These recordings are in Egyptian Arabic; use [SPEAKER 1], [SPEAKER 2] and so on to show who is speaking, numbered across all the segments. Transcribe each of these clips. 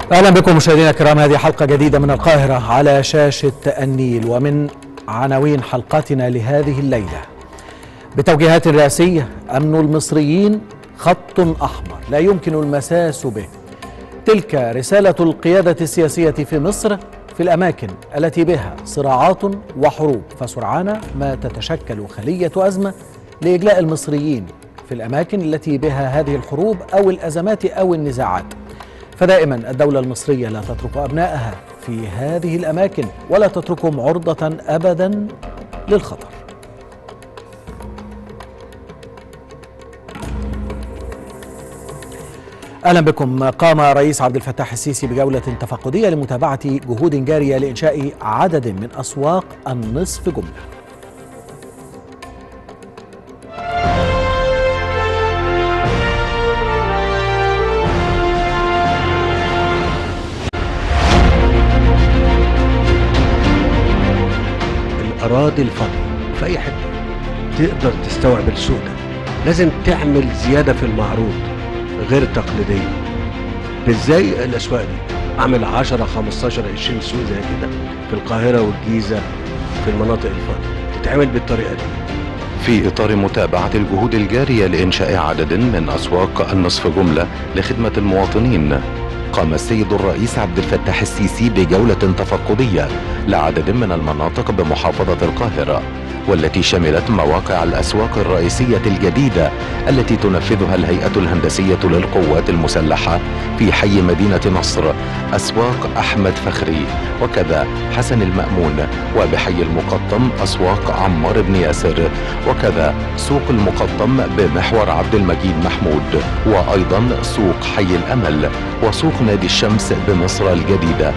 [SPEAKER 1] اهلا بكم مشاهدينا الكرام هذه حلقه جديده من القاهره على شاشه النيل ومن عناوين حلقتنا لهذه الليله بتوجيهات رئاسيه امن المصريين خط احمر لا يمكن المساس به تلك رساله القياده السياسيه في مصر في الاماكن التي بها صراعات وحروب فسرعان ما تتشكل خليه ازمه لاجلاء المصريين في الاماكن التي بها هذه الحروب او الازمات او النزاعات فدائما الدولة المصرية لا تترك أبنائها في هذه الأماكن ولا تتركهم عرضة أبدا للخطر اهلا بكم قام رئيس عبد الفتاح السيسي بجوله تفقديه لمتابعه جهود جاريه لانشاء عدد من اسواق النصف جمله
[SPEAKER 2] الاراضي الفاضيه في اي حته تقدر تستوعب السوق ده لازم تعمل زياده في المعروض غير تقليديه ازاي الاسواق دي اعمل 10 15 20 سوق زي كده في القاهره والجيزه في المناطق الفاضيه تتعمل بالطريقه دي
[SPEAKER 3] في إطار متابعة الجهود الجارية لإنشاء عدد من أسواق النصف جملة لخدمة المواطنين قام السيد الرئيس عبد الفتاح السيسي بجولة تفقدية لعدد من المناطق بمحافظة القاهرة والتي شملت مواقع الأسواق الرئيسية الجديدة التي تنفذها الهيئة الهندسية للقوات المسلحة في حي مدينة نصر أسواق أحمد فخري وكذا حسن المأمون وبحي المقطم أسواق عمار بن ياسر وكذا سوق المقطم بمحور عبد المجيد محمود وأيضا سوق حي الأمل وسوق نادي الشمس بمصر الجديدة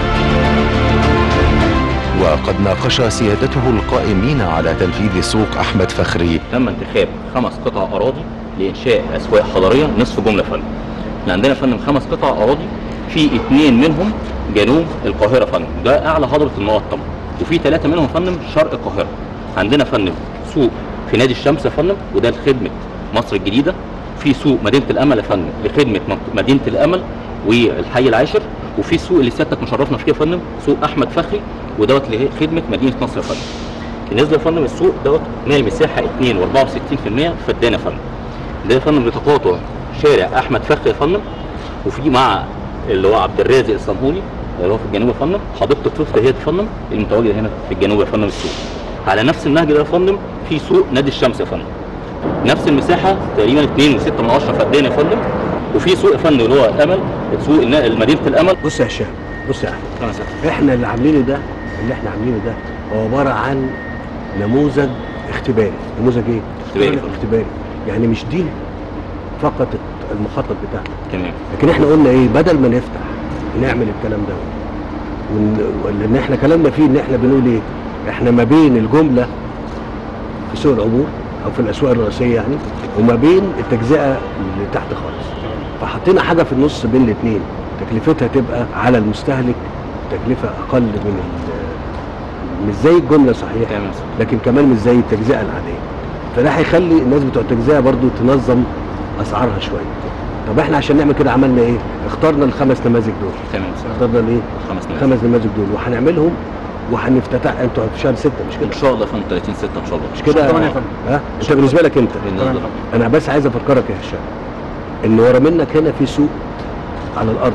[SPEAKER 3] وقد ناقش سيادته القائمين على تنفيذ سوق أحمد فخري
[SPEAKER 4] تم انتخاب خمس قطع اراضي لانشاء اسواق حضريه نصف جمله فن احنا عندنا فن خمس قطع اراضي في اثنين منهم جنوب القاهره فن ده اعلى هضبه المقطم وفي ثلاثه منهم فن شرق القاهره عندنا فن سوق في نادي الشمس فن وده لخدمه مصر الجديده في سوق مدينه الامل فن لخدمه منط- مدينه الامل والحي العاشر وفي سوق اللي سيادتك مشرفنا فيه يا فندم سوق احمد فخري ودوت لخدمه مدينه نصر فن بالنسبه لفندم السوق دوت مال مساحه 2 و64% فدان يا فندم ده يا فندم بتقاطع شارع احمد فخري يا فندم وفي مع اللي هو عبد الرازق الصنهولي اللي هو في الجنوب يا فندم حديقه الطفل هي يا فندم المتواجده هنا في الجنوب يا فندم السوق على نفس النهج ده يا فندم في سوق نادي الشمس يا فندم نفس المساحه تقريبا 2.6 من 10 فدان يا فندم وفي سوق يا فندم اللي هو امل سوق النا- مدينه الامل
[SPEAKER 2] بص يا هشام بص يا احمد
[SPEAKER 4] خمس
[SPEAKER 2] احنا اللي عاملينه ده اللي احنا عاملينه ده هو عباره عن نموذج اختباري نموذج ايه
[SPEAKER 4] اختباري.
[SPEAKER 2] اختباري يعني مش دي فقط المخطط بتاعنا
[SPEAKER 4] تمام
[SPEAKER 2] لكن احنا قلنا ايه بدل ما نفتح نعمل الكلام ده وان لان احنا كلامنا فيه ان احنا بنقول ايه احنا ما بين الجمله في سوق العبور او في الاسواق الرئيسيه يعني وما بين التجزئه اللي تحت خالص فحطينا حاجه في النص بين الاثنين تكلفتها تبقى على المستهلك تكلفه اقل من ال- مش زي الجمله صحيح
[SPEAKER 4] تمام
[SPEAKER 2] لكن كمان مش زي التجزئه العاديه فده هيخلي الناس بتوع التجزئه برضو تنظم اسعارها شويه طب احنا عشان نعمل كده عملنا ايه اخترنا الخمس نماذج دول
[SPEAKER 4] تمام
[SPEAKER 2] اخترنا الايه
[SPEAKER 4] خمس نماذج
[SPEAKER 2] الخمس نماذج دول وهنعملهم وهنفتتح انتوا في شهر 6 مش
[SPEAKER 4] ان
[SPEAKER 2] كده
[SPEAKER 4] شاء الله يا فندم 30 6 ان شاء الله
[SPEAKER 2] مش كده
[SPEAKER 5] تمانية يا فندم.
[SPEAKER 2] ها انت بالنسبه لك انت
[SPEAKER 4] بالنسبه لنا
[SPEAKER 2] انا بس عايز افكرك يا هشام ان ورا منك هنا في سوق على الارض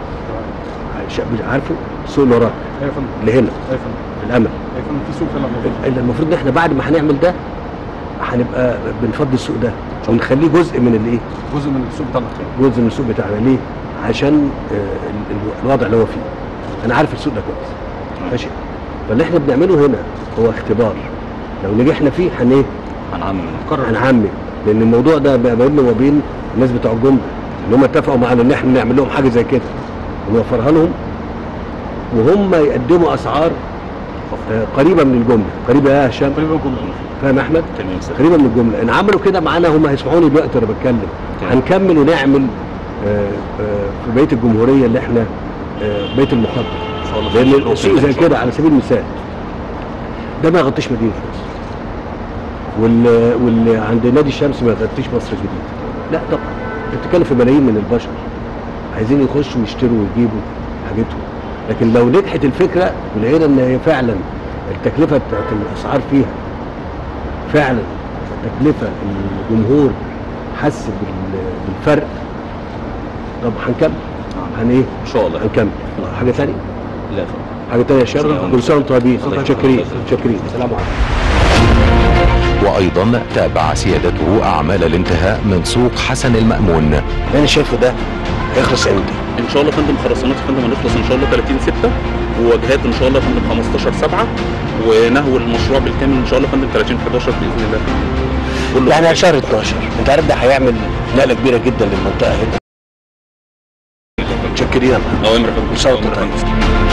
[SPEAKER 2] ش- عارفه السوق اللي وراك
[SPEAKER 5] ايوه يا فندم
[SPEAKER 2] اللي هنا
[SPEAKER 5] ايوه يا فندم
[SPEAKER 2] في الامل
[SPEAKER 5] ايوه يا فندم في سوق فعلا موجود
[SPEAKER 2] اللي المفروض ان احنا بعد ما هنعمل ده هنبقى بنفضي السوق ده ونخليه جزء من الايه
[SPEAKER 5] جزء من السوق بتاعنا
[SPEAKER 2] جزء من السوق بتاعنا ليه عشان آه، ال- ال- الوضع اللي هو فيه انا عارف السوق ده كويس ماشي فاللي احنا بنعمله هنا هو اختبار لو نجحنا فيه هن ايه
[SPEAKER 4] هنعمم
[SPEAKER 2] هنعمم لان الموضوع ده بقى بيننا وما بين الناس بتوع الجمله ان هم اتفقوا معانا ان احنا نعمل لهم حاجه زي كده ونوفرها لهم وهم يقدموا اسعار آه، قريبه من الجمله قريبه يا هشام
[SPEAKER 5] تقريبا جمله
[SPEAKER 2] فاهم يا احمد
[SPEAKER 4] تمام سر
[SPEAKER 2] قريبه من الجمله ان عملوا كده معانا هم هيسمعوني دلوقتي وانا بتكلم
[SPEAKER 4] تمام.
[SPEAKER 2] هنكمل ونعمل آه، آه، في بقيه الجمهوريه اللي احنا آه، بقيه المخطط
[SPEAKER 4] ان شاء الله في
[SPEAKER 2] لان
[SPEAKER 4] شغل
[SPEAKER 2] السوق
[SPEAKER 4] وفي
[SPEAKER 2] زي
[SPEAKER 4] إن شاء الله.
[SPEAKER 2] كده على سبيل المثال ده ما يغطيش مدينه نصر واللي, واللي عند نادي الشمس ما يغطيش مصر الجديده لا طبعا انت بتتكلم في ملايين من البشر عايزين يخشوا يشتروا ويجيبوا حاجتهم لكن لو نجحت الفكره ولقينا ان هي فعلا التكلفه بتاعت الاسعار فيها فعلا تكلفه الجمهور حس بال- بالفرق طب هنكمل هن ايه
[SPEAKER 4] ان شاء الله
[SPEAKER 2] هنكمل حاجه ثانيه
[SPEAKER 4] لا اتفضل.
[SPEAKER 2] حاجه ثانيه يا شباب
[SPEAKER 4] شكراً.
[SPEAKER 2] كل سنه وانتم طيبين
[SPEAKER 4] الله
[SPEAKER 2] شاكرين
[SPEAKER 4] يخليك.
[SPEAKER 2] شاكرين السلام عليكم
[SPEAKER 3] وأيضا تابع سيادته أعمال الانتهاء من سوق حسن المأمون
[SPEAKER 2] اللي انا شايفه ده هيخلص امتى؟
[SPEAKER 6] ان شاء الله يا فندم خرسانات يا فندم هنخلص ان شاء الله 30 6 وواجهات ان شاء الله يا فندم 15 7 ونهو المشروع بالكامل ان شاء الله يا فندم 30 11 باذن الله كله
[SPEAKER 2] يعني على شهر 12 انت عارف ده هيعمل نقله كبيره جدا للمنطقه هنا متشكرين يا محمد.
[SPEAKER 6] اوامر يا فندم
[SPEAKER 2] إن شاء الله
[SPEAKER 6] أوامر يا فندم.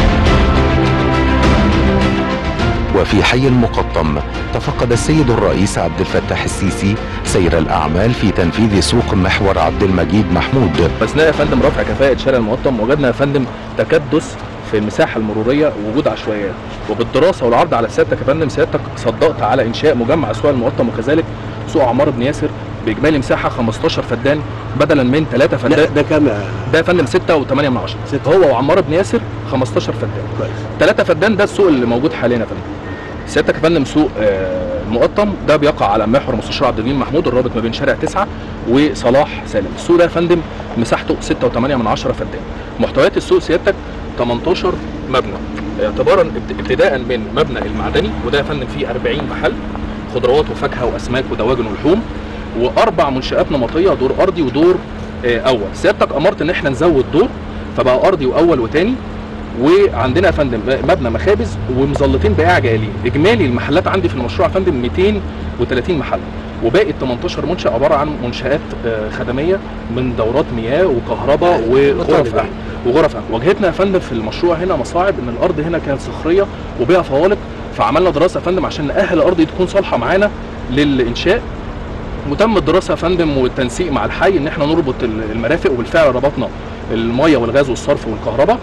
[SPEAKER 3] وفي حي المقطم تفقد السيد الرئيس عبد الفتاح السيسي سير الأعمال في تنفيذ سوق محور عبد المجيد محمود
[SPEAKER 7] اثناء يا فندم رفع كفاءه شارع المقطم وجدنا يا فندم تكدس في المساحه المروريه ووجود عشوائيات وبالدراسه والعرض على سيادتك يا فندم سيادتك صدقت على انشاء مجمع اسواق المقطم وكذلك سوق عمار بن ياسر باجمالي مساحه 15 فدان بدلا من 3
[SPEAKER 2] ده,
[SPEAKER 7] فدان
[SPEAKER 2] ده كام يا
[SPEAKER 7] ده يا فندم 6 و8 من 10 هو وعمار بن ياسر 15 فدان
[SPEAKER 2] كويس
[SPEAKER 7] 3 فدان ده السوق اللي موجود حاليا يا فندم سيادتك يا فندم سوق آه، المقطم ده بيقع على محور مستشار عبد الجليل محمود الرابط ما بين شارع 9 وصلاح سالم السوق ده يا فندم مساحته 6.8 من 10 فدان محتويات السوق سيادتك 18 مبنى اعتبارا ابت- ابتداء من مبنى المعدني وده يا فندم فيه 40 محل خضروات وفاكهه واسماك ودواجن ولحوم واربع منشات نمطيه دور ارضي ودور آه، اول سيادتك امرت ان احنا نزود دور فبقى ارضي واول وتاني وعندنا يا فندم مبنى مخابز ومظلتين بائع جائلين اجمالي المحلات عندي في المشروع يا فندم 230 محل وباقي ال 18 منشأ عباره عن منشآت آه، خدميه من دورات مياه وكهرباء وغرف قهوه وغرف قهوه واجهتنا يا فندم في المشروع هنا مصاعب ان الارض هنا كانت صخريه وبيها فوالق فعملنا دراسه يا فندم عشان نأهل الارض دي تكون صالحه معانا للانشاء وتم الدراسه يا فندم والتنسيق مع الحي ان احنا نربط ال- المرافق وبالفعل ربطنا الميه والغاز والصرف والكهرباء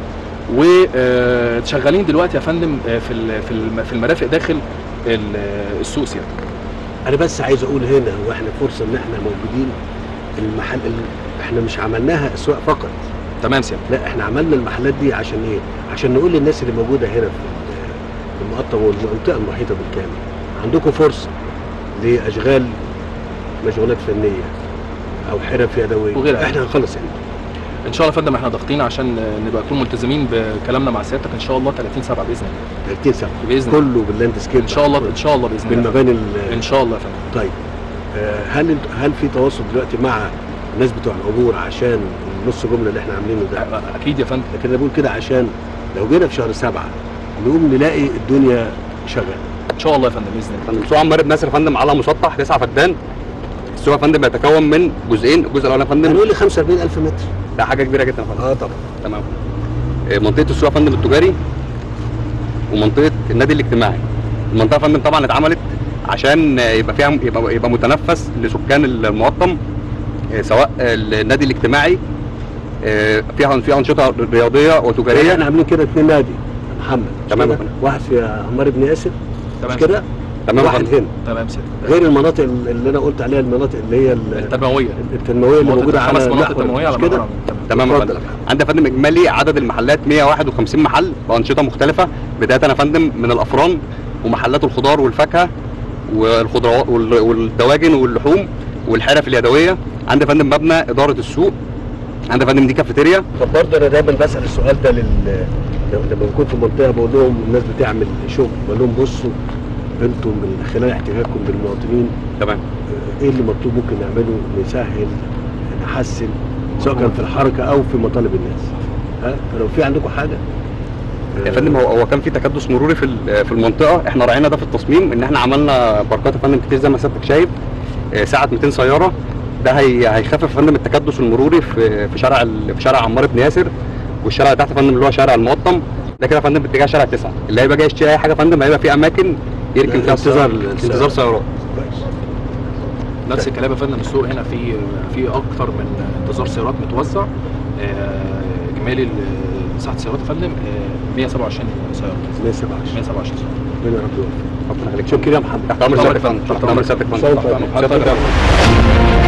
[SPEAKER 7] وشغالين دلوقتي يا فندم آه، في ال- في الم- في المرافق داخل ال- السوق سيادة
[SPEAKER 2] انا بس عايز اقول هنا واحنا فرصه ان احنا موجودين المحل ال- احنا مش عملناها اسواق فقط
[SPEAKER 7] تمام سيادة
[SPEAKER 2] لا احنا عملنا المحلات دي عشان ايه عشان نقول للناس اللي موجوده هنا في في المقطم والمنطقه المحيطه بالكامل عندكم فرصه لاشغال مشغولات فنيه او حرف يدويه
[SPEAKER 7] وغيرها.
[SPEAKER 2] احنا هنخلص هنا
[SPEAKER 7] ان شاء الله يا فندم احنا ضاغطين عشان آه، نبقى نكون ملتزمين بكلامنا مع سيادتك ان شاء الله 30 7 باذن الله
[SPEAKER 2] 30 سنه
[SPEAKER 7] باذن الله
[SPEAKER 2] كله باللاند سكيب
[SPEAKER 7] ان شاء الله ان شاء الله باذن الله
[SPEAKER 2] بالمباني ال-
[SPEAKER 7] ان شاء الله يا فندم
[SPEAKER 2] طيب آه، هل انت- هل في تواصل دلوقتي مع الناس بتوع العبور عشان النص جمله اللي احنا عاملينه ده
[SPEAKER 7] آه، اكيد يا فندم
[SPEAKER 2] لكن انا بقول كده عشان لو جينا في شهر سبعة نقوم نلاقي الدنيا شغاله
[SPEAKER 7] ان شاء الله يا فندم باذن الله
[SPEAKER 6] فندم سوق عمار بن ناصر يا فندم على مسطح 9 فدان السوق يا فندم يتكون من جزئين الجزء الاولاني يا فندم
[SPEAKER 2] هنقول لي 45000 متر
[SPEAKER 6] ده حاجه كبيره جدا يا فندم
[SPEAKER 2] اه طبعا
[SPEAKER 6] تمام آه، منطقه السوق يا فندم التجاري ومنطقه النادي الاجتماعي المنطقه يا فندم طبعا اتعملت عشان آه، يبقى فيها يبقى يبقى متنفس لسكان المقطم آه، سواء النادي الاجتماعي آه، فيها فيها انشطه رياضيه وتجاريه
[SPEAKER 2] احنا عاملين كده اثنين نادي يا محمد مش
[SPEAKER 6] تمام يا
[SPEAKER 2] كده؟
[SPEAKER 6] فندم.
[SPEAKER 2] واحد في عمار بن ياسر مش
[SPEAKER 7] تمام
[SPEAKER 2] كده
[SPEAKER 6] تمام يا
[SPEAKER 2] واحد
[SPEAKER 6] فندم.
[SPEAKER 2] هنا
[SPEAKER 7] تمام سيادة
[SPEAKER 2] غير المناطق اللي انا قلت عليها المناطق اللي هي ال-
[SPEAKER 7] التنمويه
[SPEAKER 2] التنمويه اللي موجوده على
[SPEAKER 7] خمس مناطق
[SPEAKER 2] محور،
[SPEAKER 7] تنمويه على
[SPEAKER 2] مش كده
[SPEAKER 7] محور تمام.
[SPEAKER 6] تمام يا
[SPEAKER 2] اتفضل
[SPEAKER 6] فندم
[SPEAKER 2] يا فندم.
[SPEAKER 6] عندنا يا فندم اجمالي عدد المحلات 151 محل بانشطه مختلفه بدايه يا فندم من الافران ومحلات الخضار والفاكهه والخضروات وال- والدواجن واللحوم والحرف اليدويه عندنا يا فندم مبنى اداره السوق عندنا يا فندم دي كافيتيريا
[SPEAKER 2] طب برضه انا دايما بسال السؤال ده لل لما بكون في منطقه بقول لهم الناس بتعمل شغل بقول لهم بصوا انتم من خلال احتكاككم بالمواطنين
[SPEAKER 6] تمام
[SPEAKER 2] ايه اللي مطلوب ممكن نعمله نسهل نحسن سواء كان في الحركه او في مطالب الناس ها فلو في عندكم حاجه
[SPEAKER 6] يا فندم هو هو كان في تكدس مروري في ال- في المنطقه احنا راعينا ده في التصميم ان احنا عملنا باركات يا فندم كتير زي ما سيادتك شايف آه، سعه 200 سياره ده هي هيخفف يا فندم التكدس المروري في في شارع ال- في شارع عمار بن ياسر والشارع اللي تحت يا فندم اللي هو شارع المقطم ده كده يا فندم باتجاه شارع 9 اللي هيبقى جاي يشتري اي حاجه يا فندم هيبقى في اماكن يركن فيها
[SPEAKER 2] انتظار
[SPEAKER 6] السيارة.
[SPEAKER 2] السيارة.
[SPEAKER 6] انتظار سيارات
[SPEAKER 2] كويس
[SPEAKER 7] نفس الكلام يا فندم السوق هنا في في اكتر من انتظار سيارات متوزع آه، اجمالي ال- مساحه السيارات يا فندم آه، 127 سياره
[SPEAKER 2] 127
[SPEAKER 7] 127 سياره
[SPEAKER 2] ربنا يا رب يوفق
[SPEAKER 6] ربنا يخليك
[SPEAKER 2] شكرا يا محمد
[SPEAKER 6] تحت امر سيادتك يا فندم تحت امر سيادتك يا فندم
[SPEAKER 2] شكراً.
[SPEAKER 6] تحت أمر سيادتك يا فندم.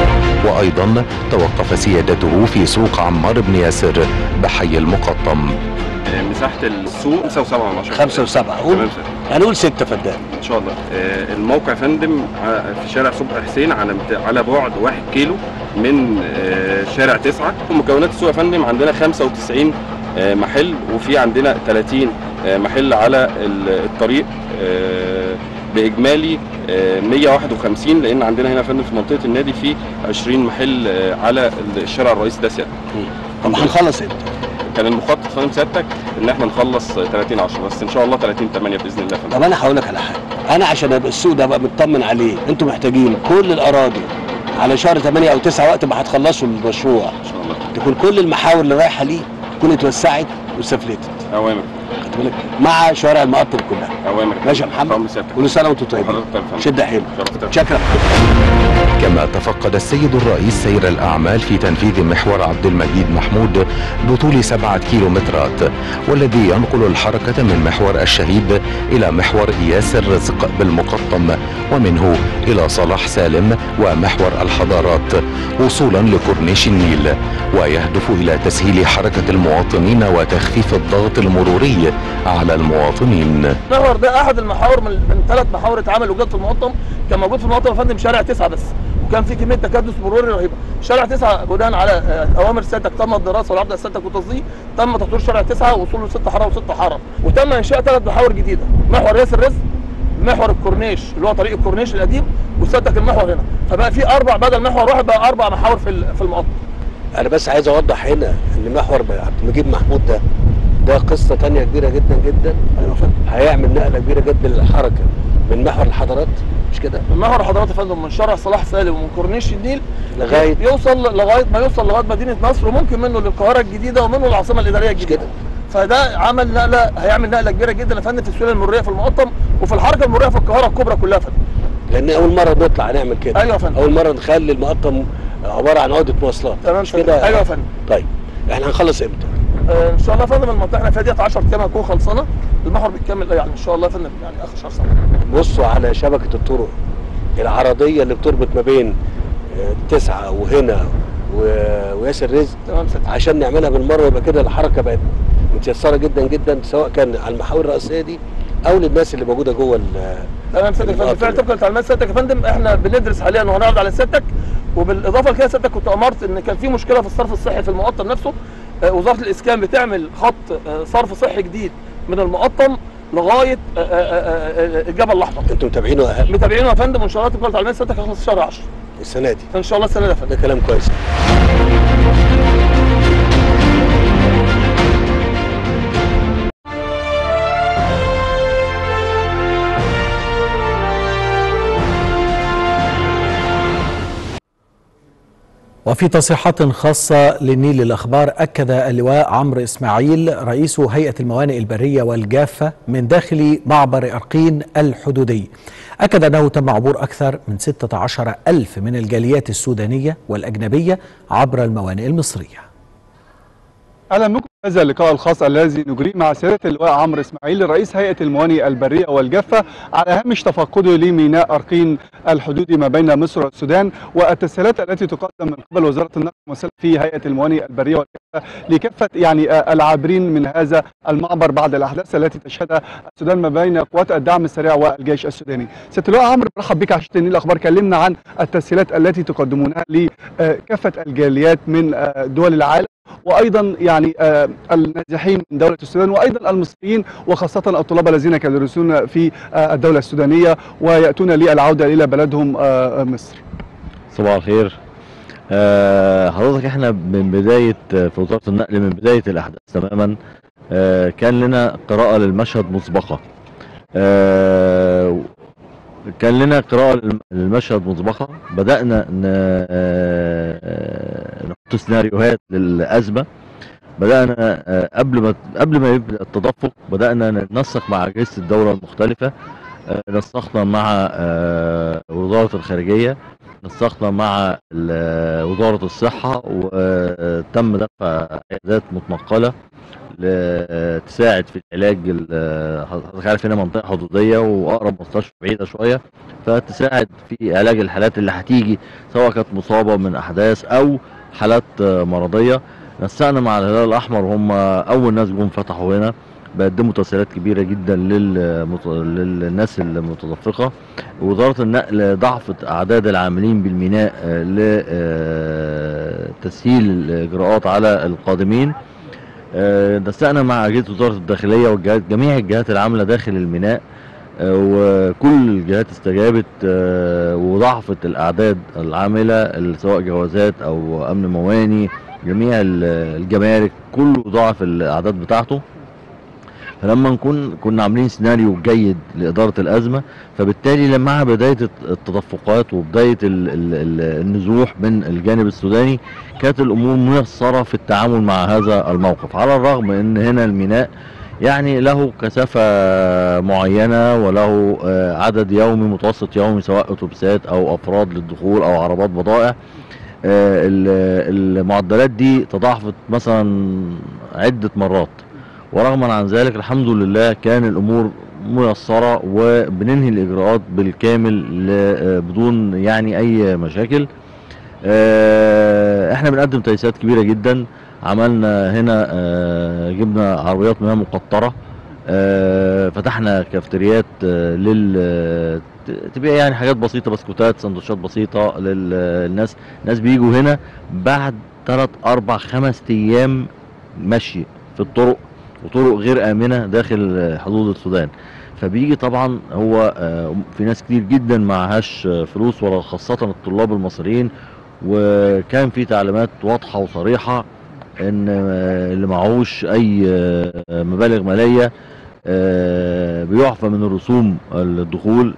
[SPEAKER 3] وأيضا توقف سيادته في سوق عمار بن ياسر بحي المقطم
[SPEAKER 8] مساحة السوق 5 و7 من 10
[SPEAKER 2] خمسة وسبعة قول
[SPEAKER 8] تمام سيادة.
[SPEAKER 2] هنقول ستة فدان
[SPEAKER 8] ان شاء الله آه، الموقع يا فندم ع- في شارع صبحي حسين على مت- على بعد 1 كيلو من آه، شارع 9 مكونات السوق يا فندم عندنا 95 آه، محل وفي عندنا 30 آه، محل على ال- الطريق آه، باجمالي آه، 151 لان عندنا هنا يا فندم في منطقه النادي في 20 محل آه، على الشارع الرئيسي ده سيادة
[SPEAKER 2] طب هنخلص امتى؟
[SPEAKER 8] كان المخطط فندم سيادتك ان احنا نخلص 30 10 بس ان شاء الله 30 8 باذن الله يا فندم
[SPEAKER 2] طب انا هقول لك على حاجه انا عشان ابقى السوق ده ابقى مطمن عليه انتوا محتاجين كل الاراضي على شهر 8 او 9 وقت ما هتخلصوا المشروع
[SPEAKER 8] ان شاء الله
[SPEAKER 2] تكون كل المحاور اللي رايحه ليه تكون اتوسعت وسفلتت
[SPEAKER 8] اوامر
[SPEAKER 2] خدت بالك مع شوارع المقطم كلها
[SPEAKER 8] اوامر
[SPEAKER 2] ماشي يا محمد
[SPEAKER 8] طعم سيادتك
[SPEAKER 2] كل سنه وانتم طيبين
[SPEAKER 8] حضرتك طيب يا فندم.
[SPEAKER 2] شد حيلك
[SPEAKER 8] شرفتك.
[SPEAKER 2] شكرا
[SPEAKER 3] كما تفقد السيد الرئيس سير الأعمال في تنفيذ محور عبد المجيد محمود بطول سبعة كيلومترات والذي ينقل الحركة من محور الشهيد إلى محور إياس الرزق بالمقطم ومنه إلى صلاح سالم ومحور الحضارات وصولا لكورنيش النيل ويهدف إلى تسهيل حركة المواطنين وتخفيف الضغط المروري على المواطنين
[SPEAKER 9] المحور ده احد المحاور من, من ثلاث محاور اتعملوا جد في المقطم كان موجود في المقطم يا فندم شارع تسعه بس وكان في كميه تكدس مروري رهيبه شارع تسعه بناء على آه، اوامر سيادتك تم الدراسه والعرض سيادتك وتصديق تم تطوير شارع تسعه ووصوله لست حاره وست حاره وتم انشاء ثلاث محاور جديده محور ياسر رزق محور الكورنيش اللي هو طريق الكورنيش القديم وسيادتك المحور هنا فبقى في اربع بدل محور واحد بقى اربع محاور في ال- في المقطم
[SPEAKER 2] انا بس عايز اوضح هنا ان محور عبد المجيد محمود ده ده قصه تانية كبيره جدا جدا هيعمل نقله كبيره جدا للحركه من محور الحضارات مش كده
[SPEAKER 9] من محور حضرات يا فندم من شارع صلاح سالم ومن كورنيش النيل
[SPEAKER 2] لغايه
[SPEAKER 9] يوصل لغايه ما يوصل لغايه مدينه نصر وممكن منه للقاهره الجديده ومنه للعاصمه الاداريه الجديده
[SPEAKER 2] كده.
[SPEAKER 9] فده عمل نقله هيعمل نقله كبيره جدا يا فندم في السيوله المروريه في المقطم وفي الحركه المروريه في القاهره الكبرى كلها يا فندم
[SPEAKER 2] لان اول مره نطلع نعمل كده
[SPEAKER 9] ايوه يا فندم
[SPEAKER 2] اول مره نخلي المقطم عباره عن عقده مواصلات
[SPEAKER 9] تمام
[SPEAKER 2] مش
[SPEAKER 9] فندم.
[SPEAKER 2] كده
[SPEAKER 9] ايوه يا فندم
[SPEAKER 2] طيب احنا هنخلص امتى
[SPEAKER 9] آه ان شاء الله يا فندم المنطقه احنا فيها ديت 10 ايام هتكون خلصانه المحور بيكمل يعني ان شاء الله يا فندم يعني اخر شهر سنه
[SPEAKER 2] بصوا على شبكه الطرق العرضيه اللي بتربط ما بين آه، تسعه وهنا و- وياسر رزق
[SPEAKER 9] تمام سيادتك
[SPEAKER 2] عشان نعملها بالمره يبقى كده الحركه بقت متيسره جدا جدا سواء كان على المحاور الرئيسيه دي او للناس اللي موجوده جوه ال-
[SPEAKER 9] تمام سيادتك يا فندم
[SPEAKER 2] المقطم
[SPEAKER 9] فعلا
[SPEAKER 2] يعني.
[SPEAKER 9] طبقا لتعليمات سيادتك يا فندم احنا بندرس حاليا وهنعرض على سيادتك وبالاضافه لكده سيادتك كنت امرت ان كان في مشكله في الصرف الصحي في المقطم نفسه آه، وزاره الاسكان بتعمل خط آه، صرف صحي جديد من المقطم لغايه آه، آه، آه، آه، الجبل الاحمر
[SPEAKER 2] انتم متابعينه اهم
[SPEAKER 9] متابعينه يا فندم وان شاء الله طبقا لتعليمات سيادتك هيخلص في شهر 10
[SPEAKER 2] السنه دي
[SPEAKER 9] ان شاء الله السنه دي يا فندم
[SPEAKER 2] ده كلام كويس
[SPEAKER 1] وفي تصريحات خاصة للنيل الأخبار أكد اللواء عمرو إسماعيل رئيس هيئة الموانئ البرية والجافة من داخل معبر أرقين الحدودي أكد أنه تم عبور أكثر من 16 ألف من الجاليات السودانية والأجنبية عبر الموانئ المصرية
[SPEAKER 5] اهلا بكم في هذا اللقاء الخاص الذي نجريه مع سياده اللواء عمرو اسماعيل رئيس هيئه الموانئ البريه والجافه على هامش تفقده لميناء ارقين الحدودي ما بين مصر والسودان والتسهيلات التي تقدم من قبل وزاره النقل والمسافه في هيئه الموانئ البريه والجافه لكافه يعني آه، العابرين من هذا المعبر بعد الاحداث التي تشهدها السودان ما بين قوات الدعم السريع والجيش السوداني. سياده اللواء عمرو برحب بك على شاشه النيل الاخبار كلمنا عن التسهيلات التي تقدمونها لكافه الجاليات من آه، دول العالم وايضا يعني آه، النازحين من دوله السودان وايضا المصريين وخاصه الطلاب الذين كانوا يدرسون في آه، الدوله السودانيه وياتون للعوده الى بلدهم آه، آه، مصر.
[SPEAKER 10] صباح الخير آه، حضرتك احنا من بداية آه، في وزارة النقل من بداية الأحداث تماما آه، كان لنا قراءة للمشهد مسبقة آه، كان لنا قراءة للم- للمشهد مسبقة بدأنا ن- آه، آه، نحط سيناريوهات للأزمة بدأنا آه، قبل ما قبل ما يبدأ التدفق بدأنا ننسق مع أجهزة الدولة المختلفة آه، نسقنا مع آه، وزاره الخارجيه نسقنا مع ال- وزاره الصحه وتم دفع عيادات متنقله ل- تساعد في العلاج ال- حضرتك عارف هنا منطقه حدوديه واقرب مستشفى بعيده شويه فتساعد في علاج الحالات اللي هتيجي سواء كانت مصابه من احداث او حالات آه، مرضيه نسقنا مع الهلال الاحمر هم اول ناس جم فتحوا هنا بيقدموا تسهيلات كبيره جدا للمت... للناس المتدفقه وزاره النقل ضعفت اعداد العاملين بالميناء لتسهيل الاجراءات على القادمين آه، نسقنا مع اجهزه وزاره الداخليه والجهات جميع الجهات العامله داخل الميناء آه، وكل الجهات استجابت آه، وضعفت الاعداد العامله ال- سواء جوازات او امن مواني جميع ال- الجمارك كله ضاعف الاعداد بتاعته فلما نكون كنا عاملين سيناريو جيد لاداره الازمه فبالتالي لما مع بدايه الت- التدفقات وبدايه ال- ال- ال- النزوح من الجانب السوداني كانت الامور ميسره في التعامل مع هذا الموقف على الرغم ان هنا الميناء يعني له كثافة معينة وله آه، عدد يومي متوسط يومي سواء أتوبيسات أو أفراد للدخول أو عربات بضائع آه، ال- المعدلات دي تضاعفت مثلا عدة مرات ورغما عن ذلك الحمد لله كان الأمور ميسرة وبننهي الإجراءات بالكامل ل- آه، بدون يعني أي مشاكل آه، احنا بنقدم تيسيرات كبيرة جدا عملنا هنا آه، جبنا عربيات مياه مقطرة آه، فتحنا كافتريات آه، لل ت- تبيع يعني حاجات بسيطة بسكوتات سندوتشات بسيطة للناس الناس بيجوا هنا بعد 3 4 5 ايام مشي في الطرق وطرق غير آمنة داخل آه، حدود السودان فبيجي طبعا هو آه، في ناس كتير جدا معهاش آه، فلوس ولا خاصة الطلاب المصريين وكان في تعليمات واضحة وصريحة ان آه، اللي معهوش اي آه، مبالغ مالية آه، بيعفى من الرسوم الدخول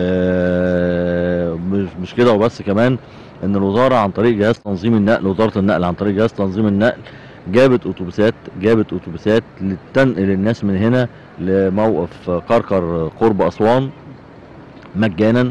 [SPEAKER 10] ال- مش مش كده وبس كمان ان الوزارة عن طريق جهاز تنظيم النقل وزارة النقل عن طريق جهاز تنظيم النقل جابت اتوبيسات جابت اتوبيسات لتنقل الناس من هنا لموقف كركر قرب اسوان مجانا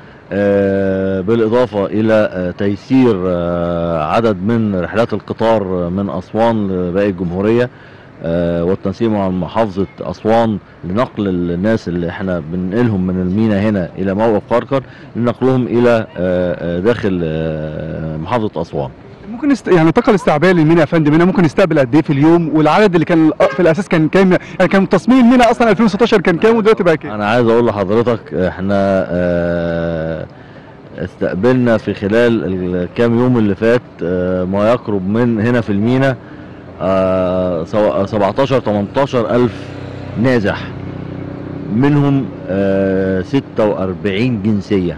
[SPEAKER 10] آه، بالإضافة إلى آه، تيسير آه، عدد من رحلات القطار من أسوان لباقي الجمهورية آه، والتنسيق مع محافظة أسوان لنقل الناس اللي احنا بننقلهم من المينا هنا إلى موقف كركر لنقلهم إلى آه، آه، داخل آه، محافظة أسوان
[SPEAKER 5] ممكن است... يعني الطاقه الاستيعابيه للمينا يا فندم هنا ممكن يستقبل قد ايه في اليوم والعدد اللي كان في الاساس كان كام يعني كان تصميم المينا اصلا 2016 كان كام ودلوقتي بقى كام؟
[SPEAKER 10] انا عايز اقول لحضرتك احنا آه، استقبلنا في خلال الكام يوم اللي فات آه، ما يقرب من هنا في المينا آه، سوا- 17 18 الف نازح منهم آه، 46 جنسية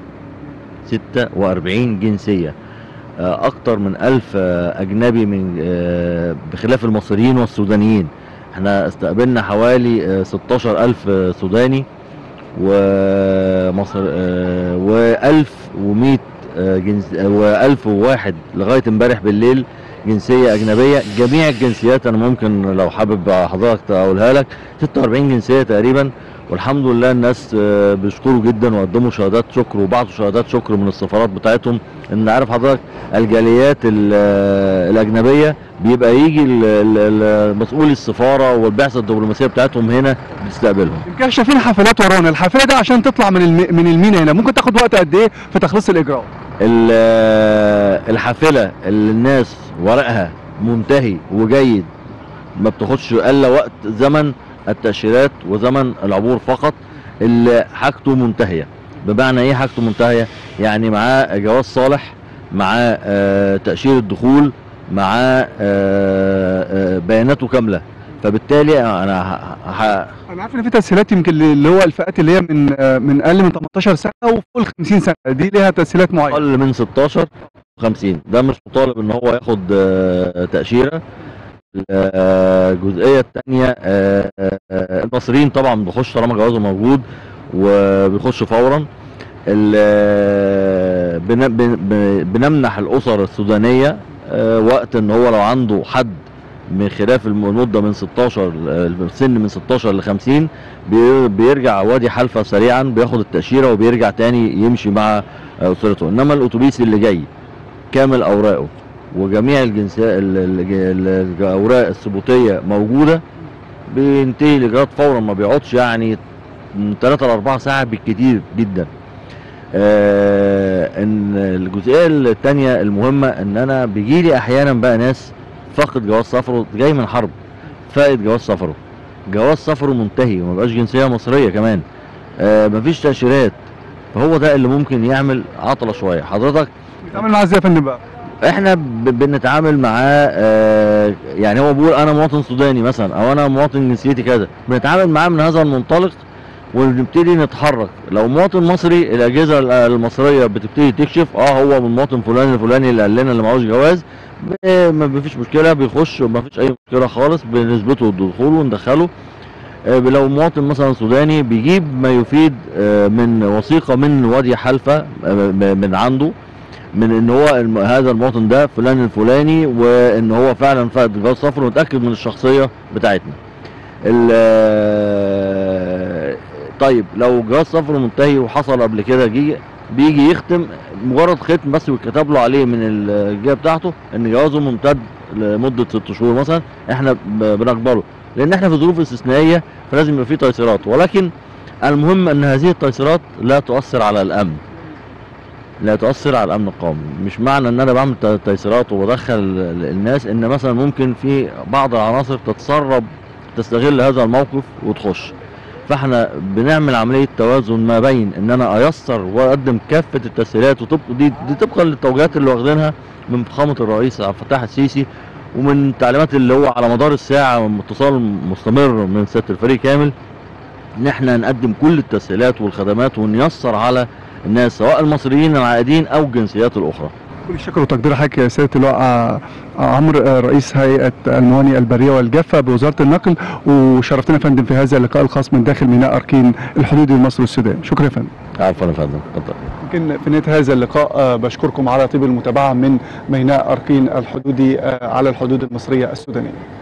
[SPEAKER 10] 46 جنسية آه، أكتر من ألف آه، أجنبي من آه، بخلاف المصريين والسودانيين احنا استقبلنا حوالي آه، 16 ألف آه، سوداني ومصر و1100 جنس و1001 لغايه امبارح بالليل جنسيه اجنبيه جميع الجنسيات انا ممكن لو حابب حضرتك اقولها لك 46 جنسيه تقريبا والحمد لله الناس آه، بيشكروا جدا وقدموا شهادات شكر وبعتوا شهادات شكر من السفارات بتاعتهم ان عارف حضرتك الجاليات ال- آه، الاجنبيه بيبقى يجي ال- ال- ال- مسؤول السفاره والبعثه الدبلوماسيه بتاعتهم هنا بتستقبلهم
[SPEAKER 5] يمكن شايفين حافلات ورانا الحافله دي عشان تطلع من الم... من المينا هنا ممكن تاخد وقت قد ايه في تخليص الاجراء؟
[SPEAKER 10] ال- الحافله اللي الناس ورقها منتهي وجيد ما بتاخدش الا وقت زمن التاشيرات وزمن العبور فقط اللي حاجته منتهيه بمعنى ايه حاجته منتهيه يعني معاه جواز صالح معاه آه، تاشيره دخول معاه آه، آه، بياناته كامله فبالتالي انا ه- ه-
[SPEAKER 5] انا عارف ان في تسهيلات يمكن اللي هو الفئات اللي هي من آه، من اقل من 18 سنه وفوق ال 50 سنه دي ليها تسهيلات معينه
[SPEAKER 10] اقل من 16 50 ده مش مطالب ان هو ياخد آه، تاشيره آه، الجزئيه الثانيه المصريين طبعا بيخش طالما جوازه موجود وبيخش فورا ال- آه، بن- بن- بن- بنمنح الاسر السودانيه آه، وقت ان هو لو عنده حد من خلاف الم- المده من 16 ل- السن من 16 ل 50 بي- بيرجع وادي حلفا سريعا بياخد التاشيره وبيرجع تاني يمشي مع اسرته انما الاتوبيس اللي جاي كامل اوراقه وجميع الجنسيات ال- ال- ال- الاوراق الثبوتيه موجوده بينتهي الاجراءات فورا ما بيقعدش يعني من 3 ل 4 ساعه بالكتير جدا آه ان الجزئيه الثانيه المهمه ان انا بيجي لي احيانا بقى ناس فاقد جواز سفره جاي من حرب فاقد جواز سفره جواز سفره منتهي وما بقاش جنسيه مصريه كمان آه مفيش تاشيرات فهو ده اللي ممكن يعمل عطله شويه حضرتك
[SPEAKER 5] بتتعامل معاه ازاي يا فندم بقى؟
[SPEAKER 10] احنا ب- بنتعامل معاه آه يعني هو بيقول انا مواطن سوداني مثلا او انا مواطن جنسيتي كذا بنتعامل معاه من هذا المنطلق ونبتدي نتحرك لو مواطن مصري الاجهزه ال- المصريه بتبتدي تكشف اه هو من مواطن فلان الفلاني اللي قال لنا اللي معهوش جواز ب- ما فيش مشكله بيخش وما فيش اي مشكله خالص بنثبته الدخول وندخله آه، لو مواطن مثلا سوداني بيجيب ما يفيد آه، من وثيقه من وادي حلفا آه، م- من عنده من ان هو الم- هذا المواطن ده فلان الفلاني وان هو فعلا فقد جواز سفر ونتاكد من الشخصيه بتاعتنا. ال- طيب لو جواز سفر منتهي وحصل قبل كده جه بيجي يختم مجرد ختم بس ويتكتب له عليه من الجهه بتاعته ان جوازه ممتد لمده ست شهور مثلا احنا ب- بنقبله لان احنا في ظروف استثنائيه فلازم يبقى في تيسيرات ولكن المهم ان هذه التيسيرات لا تؤثر على الامن لا تؤثر على الامن القومي مش معنى ان انا بعمل ت- تيسيرات وبدخل ال- الناس ان مثلا ممكن في بعض العناصر تتسرب تستغل هذا الموقف وتخش فاحنا بنعمل عمليه توازن ما بين ان انا ايسر واقدم كافه التسهيلات وطبق دي, دي طبقا للتوجيهات اللي واخدينها من فخامه الرئيس عبد الفتاح السيسي ومن التعليمات اللي هو على مدار الساعه من اتصال مستمر من سياده الفريق كامل ان احنا نقدم كل التسهيلات والخدمات ونيسر على الناس سواء المصريين العائدين او الجنسيات الاخرى
[SPEAKER 5] كل الشكر وتقدير حضرتك يا سياده اللواء آه، عمرو آه، رئيس هيئه الموانئ البريه والجافه بوزاره النقل وشرفتنا يا فندم في هذا اللقاء الخاص من داخل ميناء اركين الحدودي لمصر والسودان شكرا يا فندم
[SPEAKER 10] عفوا يا فندم اتفضل
[SPEAKER 5] يمكن في نهايه هذا اللقاء آه، بشكركم على طيب المتابعه من ميناء اركين الحدودي آه، على الحدود المصريه السودانيه